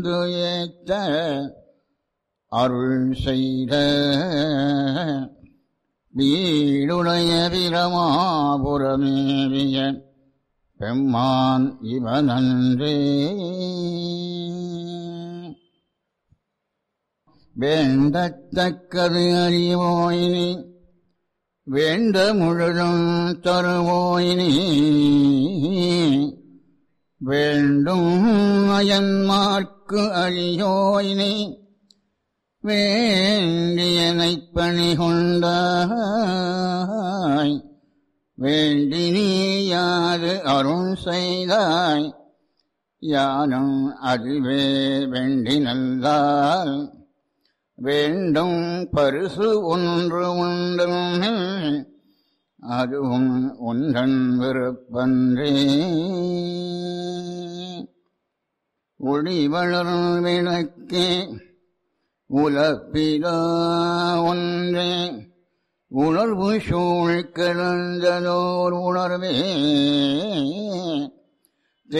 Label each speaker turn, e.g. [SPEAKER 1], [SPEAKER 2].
[SPEAKER 1] ஏத்த அருள் செய்த வீடுடைய பிரமாபுரமேவிய பெம்மான் இவனன்றே வேண்டத்தக்கது அறிவோயினி வேண்ட முழுதும் தருவோயினி வேண்டும் அயன்மார்க்கு அழியோயினி வேண்டியனைப் பணி கொண்டாய் வேண்டி நீ யாது அருள் செய்தாய் யானும் அதுவே வேண்டி நல்லால் வேண்டும் பரிசு ஒன்று உண்டும் அதுவும் ஒன்றன் விருப்பன்றே ஒளி வளரும் விளக்கே உலப்பிலா ஒன்றே உணர்வு சூழ் கிடந்ததோர் உணர்வே